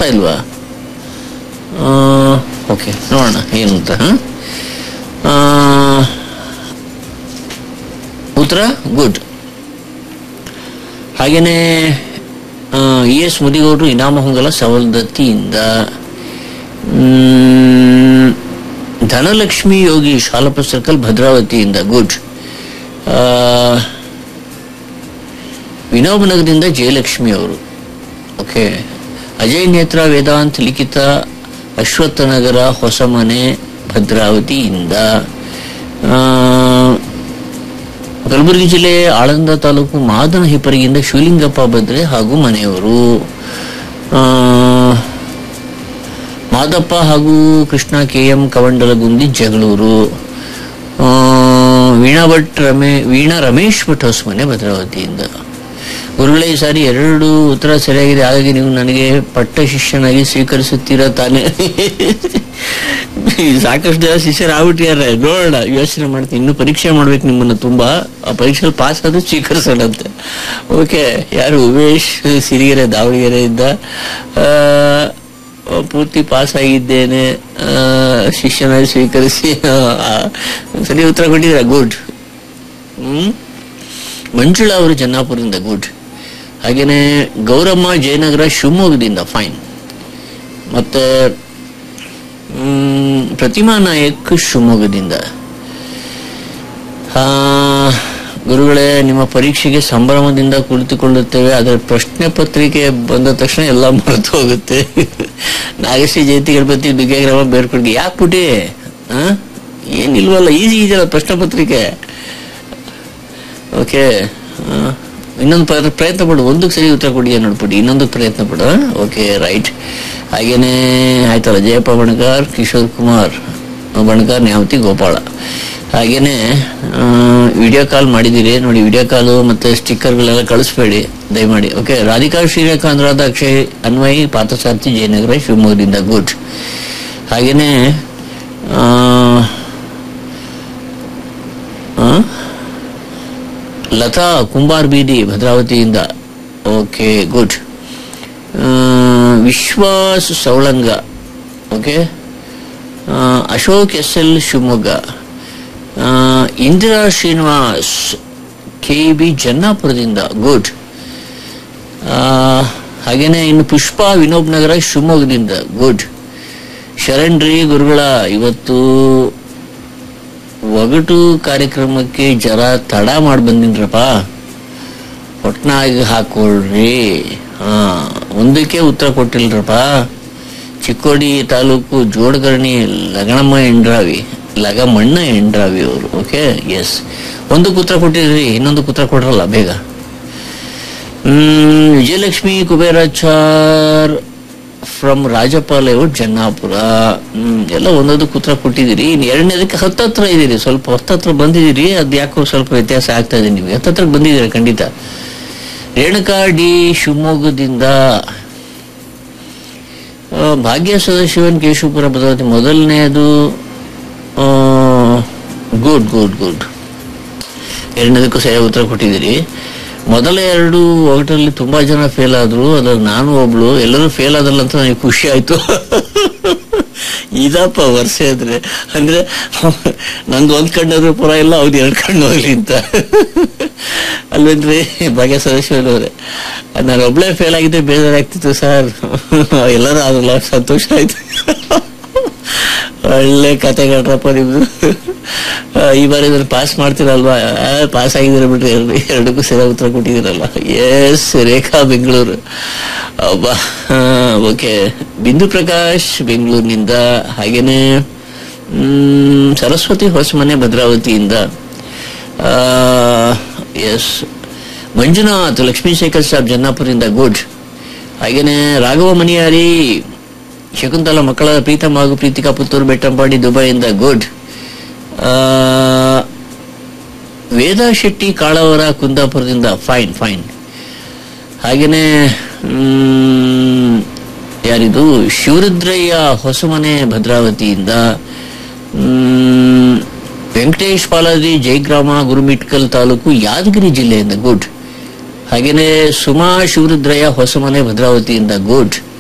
ಬರ್ತಾ ಇಲ್ವಾ ಓಕೆ ನೋಡೋಣ ಏನು ಅಂತ ಹ? ಆ, ಉತ್ತರ ಗುಡ್ ಹಾಗೇನೆ ಇ ಎಸ್ ಮುದಿಗೌಡರು ಇನಾಮಹೊಂಗಲ ಸವಲ್ದತ್ತಿಯಿಂದ ಮ್, ಧನಲಕ್ಷ್ಮಿ ಯೋಗೀಶ್ ಹಾಲಪ್ಪ ಸರ್ಕಲ್ ಭದ್ರಾವತಿಯಿಂದ ಗುಡ್ ವಿನೋಬ್ ನಗರದಿಂದ ಜಯಲಕ್ಷ್ಮಿ ಅವರು ಓಕೆ ಅಜಯ್ ನೇತ್ರ ವೇದಾಂತ್ ಲಿಖಿತ ಅಶ್ವತ್ಥನಗರ ಹೊಸಮನೆ ಭದ್ರಾವತಿಯಿಂದ ಆ, ಕಲಬುರಗಿ ಜಿಲ್ಲೆ ಆಳಂದ ತಾಲೂಕು ಮಾದನ ಹಿಪ್ಪರಿಗಿಂದ ಶಿವಲಿಂಗಪ್ಪ ಬದ್ರೆ ಹಾಗೂ ಮನೆಯವರು ಆ, ಮಾದಪ್ಪ ಹಾಗೂ ಕೃಷ್ಣ ಕೆ ಎಂ ಕವಂಡಲಗುಂದಿ ಜಗಳೂರು ಆ, ವೀಣಾ ಭಟ್ ರಮೇ ವೀಣಾ ರಮೇಶ್ ಭಟ್ ಹೊಸಮನೆ ಭದ್ರಾವತಿಯಿಂದ ಗುರುಗಳೇ ಈ ಸಾರಿ ಎರಡು ಉತ್ತರ ಸರಿಯಾಗಿದೆ ಹಾಗಾಗಿ ನೀವು ನನಗೆ ಪಟ್ಟ ಶಿಷ್ಯನಾಗಿ ಸ್ವೀಕರಿಸುತ್ತೀರಾ ತಾನೇ ಸಾಕಷ್ಟು ಜನ ಶಿಷ್ಯರು ಆಗ್ಬಿಟ್ಟಿದ್ದಾರೆ ನೋಡೋಣ ಯೋಚನೆ ಮಾಡ್ತೀನಿ ಇನ್ನು ಪರೀಕ್ಷೆ ಮಾಡ್ಬೇಕು ನಿಮ್ಮನ್ನ ತುಂಬಾ ಆ ಪರೀಕ್ಷೆಯಲ್ಲಿ ಪಾಸ್ ಆದ್ರೆ ಸ್ವೀಕರಿಸೋಣಂತೆ ಓಕೆ ಯಾರು ಉಮೇಶ್ ಸಿರಿಗೆರೆ ದಾವಣಗೆರೆಯಿಂದ ಆ, ಪೂರ್ತಿ ಪಾಸ್ ಆಗಿದ್ದೇನೆ ಆ, ಶಿಷ್ಯನಾಗಿ ಸ್ವೀಕರಿಸಿ ಆ, ಆ, ಸರಿ ಉತ್ತರ ಕೊಟ್ಟಿದ್ದೀರಾ ಗುಡ್ ಹ್ಮ್ ಮಂಜುಳಾ ಅವರು ಜನ್ನಾಪುರದಿಂದ ಗುಡ್ ಹಾಗೇನೆ ಗೌರಮ್ಮ ಜಯನಗರ ಶಿವಮೊಗ್ಗದಿಂದ ಫೈನ್ ಮತ್ತೆ ಮ್, ಪ್ರತಿಮಾ ನಾಯಕ್ ಶಿವಮೊಗ್ಗದಿಂದ ಆ, ಗುರುಗಳೇ ನಿಮ್ಮ ಪರೀಕ್ಷೆಗೆ ಸಂಭ್ರಮದಿಂದ ಕುಳಿತುಕೊಳ್ಳುತ್ತೇವೆ ಅದರ ಪ್ರಶ್ನೆ ಪತ್ರಿಕೆ ಬಂದ ತಕ್ಷಣ ಎಲ್ಲ ಮರೆತು ಹೋಗುತ್ತೆ ನಾಗಶ್ರೀ ಜಯಂತಿ ಗಣಪತಿ ದುಗ್ಗ್ಯಾಗ್ರಾಮ ಬೇರ್ಕೊಡ್ಗೆ ಯಾಕೆ ಪುಟಿ ಆ? ಏನಿಲ್ವಲ್ಲ ಈಸಿ ಇದೆಯಲ್ಲ ಪ್ರಶ್ನೆ ಪತ್ರಿಕೆ ಓಕೆ ಇನ್ನೊಂದು ಪ್ರ- ಪ್ರಯತ್ನ ಪಡು ಒಂದಕ್ಕೆ ಸರಿ ಉತ್ತರ ಕೊಡಿ ನೋಡ್ಬಿಟ್ಟು ಇನ್ನೊಂದಕ್ಕೆ ಪ್ರಯತ್ನ ಪಡು ಓಕೆ ರೈಟ್ ಹಾಗೇನೆ ಆಯ್ತಲ್ಲ ಜಯಪ್ಪ ಬಣಕಾರ್ ಕಿಶೋರ್ ಕುಮಾರ್ ಬಣಕಾರ್ ನ್ಯಾಮತಿ ಗೋಪಾಳ ಹಾಗೇನೆ ವಿಡಿಯೋ ಕಾಲ್ ಮಾಡಿದ್ದೀರಿ ನೋಡಿ ವಿಡಿಯೋ ಕಾಲು ಮತ್ತೆ ಸ್ಟಿಕ್ಕರ್ಗಳೆಲ್ಲ ಕಳಿಸ್ಬೇಡಿ ದಯಮಾಡಿ ಓಕೆ ರಾಧಿಕಾ ಶ್ರೀರೇಖಾ ಅನುರಾಧ ಅಕ್ಷಯ್ ಅನ್ವಯಿ ಪಾರ್ಥಸಾರಥಿ ಜಯನಗರ ಶಿವಮೊಗ್ಗದಿಂದ ಗುಡ್ ಹಾಗೇನೆ ಆ, ಆ? ಲತಾ ಕುಂಬಾರ್ ಬೀದಿ ಭದ್ರಾವತಿಯಿಂದ okay good Vishwas Saulanga okay Ashok S L Shivamogga ಆ, ಇಂದಿರಾ ಶ್ರೀನಿವಾಸ್ ಕೆ ಬಿ ಜನ್ನಾಪುರದಿಂದ ಗುಡ್ ಹಾಗೇನೆ ಇನ್ನು ಪುಷ್ಪ ವಿನೋಬ್ ನಗರ ಶಿವಮೊಗ್ಗದಿಂದ ಗುಡ್ ಶರಣ್ ರೀ ಗುರುಗಳ ಇವತ್ತು ಒಗಟು ಕಾರ್ಯಕ್ರಮಕ್ಕೆ ಜರ ತಡ ಮಾಡಿ ಬಂದಿನ್ರಪ್ಪ ಒಟ್ನಾಗಿ ಹಾಕೊಳ್ರಿ ಹಾ ಒಂದಕ್ಕೆ ಉತ್ತರ ಕೊಟ್ಟಿಲ್ರಪ್ಪ ಚಿಕ್ಕೋಡಿ ತಾಲೂಕು ಜೋಡಗರಣಿ ಲಗಣಮ್ಮ ಎಂಡ್ರಾವಿ ಲಗಮಣ್ಣ ಎಂಡ್ರಾವಿ ಅವರು ಓಕೆ ಎಸ್ ಒಂದಕ್ಕೆ ಉತ್ತರ ಕೊಟ್ಟಿದ್ರಿ ಇನ್ನೊಂದಕ್ಕೆ ಉತ್ತರ ಕೊಡ್ರಲ್ಲ ಬೇಗ ಹ್ಮ್ ವಿಜಯಲಕ್ಷ್ಮಿ ಕುಬೇರಾಚಾರ್ ಫ್ರಮ್ ರಾಜಪ್ಪ ಲೇಔಟ್ ಜನ್ನಾಪುರ ಹ್ಮ್ ಎಲ್ಲ ಒಂದೊಂದಕ್ಕೆ ಉತ್ತರ ಕೊಟ್ಟಿದ್ದೀರಿ ಇನ್ನು ಎರಡನೇದಕ್ಕೆ ಹತ್ತತ್ರ ಇದ್ದೀರಿ ಸ್ವಲ್ಪ ಹತ್ತತ್ರ ಬಂದಿದ್ದೀರಿ ಅದು ಯಾಕೋ ಸ್ವಲ್ಪ ವ್ಯತ್ಯಾಸ ಆಗ್ತಾ ಇದೆ ನಿಮಗೆ ಹತ್ತತ್ರ ಬಂದಿದ್ದೀರಿ ಖಂಡಿತ ರೇಣುಕಾ ಡಿ ಶಿವಮೊಗ್ಗದಿಂದ ಆ, ಭಾಗ್ಯ ಸದಾಶಿವನ್ ಕೇಶವಪುರ ಭದ್ರಾವತಿ ಮೊದಲನೆಯದು ಗುಡ್ ಗುಡ್ ಗುಡ್ ಎರಡನೇದಕ್ಕೂ ಸರಿಯಾಗಿ ಉತ್ತರ ಕೊಟ್ಟಿದ್ದೀರಿ ಮೊದಲ ಎರಡು ಒಗಟಲ್ಲಿ ತುಂಬಾ ಜನ ಫೇಲ್ ಆದ್ರು ಅದ್ರಲ್ಲಿ ನಾನು ಒಬ್ಳು ಎಲ್ಲರೂ ಫೇಲ್ ಆದಲ್ಲ ಅಂತ ನನಗೆ ಖುಷಿ ಆಯ್ತು ಇದಪ್ಪ ವರ್ಷ ಇದ್ರೆ ಅಂದ್ರೆ ನಂದು ಒಂದ್ ಕಣ್ಣಾದ್ರೂ ಪುರ ಇಲ್ಲ ಅವ್ನು ಎರಡು ಕಣ್ಣು ಹೋಗ್ಲಿ ಅಂತ ಅಲ್ವೇನ್ರಿ ಭಾಗ್ಯ ಸದಸ್ಯರವ್ರೆ ನಾನು ಒಬ್ಳೆ ಫೇಲ್ ಆಗಿದ್ದೆ ಬೇಜಾರಾಗ್ತಿತ್ತು ಸರ್ ಎಲ್ಲರೂ ಆದ್ರಲ್ಲ ಸಂತೋಷ ಆಯ್ತು ಒಳ್ಳೆ ಕತೆಗಳ್ರಪ್ಪ ನಿಮ್ದು ಆ, ಈ ಬಾರಿ ಇದ್ರ ಪಾಸ್ ಮಾಡ್ತೀರಲ್ವಾ ಪಾಸ್ ಆಗಿದ್ದೀರ ಬಿಡ್ರಿ ಎರಡು ಎರಡಕ್ಕೂ ಸರಿಯಾಗಿ ಉತ್ತರ ಕೊಟ್ಟಿದ್ದೀರಲ್ಲ ಎಸ್ ರೇಖಾ ಬೆಂಗಳೂರು ಅಬ್ಬಾ ಓಕೆ ಬಿಂದು ಪ್ರಕಾಶ್ ಬೆಂಗಳೂರಿನಿಂದ ಹಾಗೇನೆ ಮ್, ಸರಸ್ವತಿ ಹೊಸಮನೆ ಭದ್ರಾವತಿಯಿಂದ ಎಸ್ ಮಂಜುನಾಥ್ ಲಕ್ಷ್ಮೀಶೇಖರ್ ಸಾಬ್ ಜನ್ನಾಪುರದಿಂದ ಗುಡ್ ಹಾಗೇನೆ ರಾಘವ ಮಣಿಯಾರಿ ಶಕುಂತಲ ಮಕ್ಕಳ ಪ್ರೀತಮ್ ಹಾಗೂ ಪ್ರೀತಿಕಾ ಪುತ್ತೂರು ಬೆಟ್ಟಂಪಾಡಿ ದುಬೈಯಿಂದ ಗುಡ್ ವೇದಾ ಶೆಟ್ಟಿ ಕಾಳವರ ಕುಂದಾಪುರದಿಂದ ಫೈನ್ ಫೈನ್ ಹಾಗೇನೆ ಮ್, ಯಾರಿದು ಶಿವರುದ್ರಯ್ಯ ಹೊಸಮನೆ ಭದ್ರಾವತಿಯಿಂದ ಮ್, ವೆಂಕಟೇಶ್ ಪಾಲಾದಿ ಜಯಗ್ರಾಮ ಗುರುಮಿಟ್ಕಲ್ ತಾಲೂಕು ಯಾದಗಿರಿ ಜಿಲ್ಲೆಯಿಂದ ಗುಡ್ ಹಾಗೇನೆ ಸುಮಾ ಶಿವರುದ್ರಯ್ಯ ಹೊಸಮನೆ ಭದ್ರಾವತಿಯಿಂದ ಗುಡ್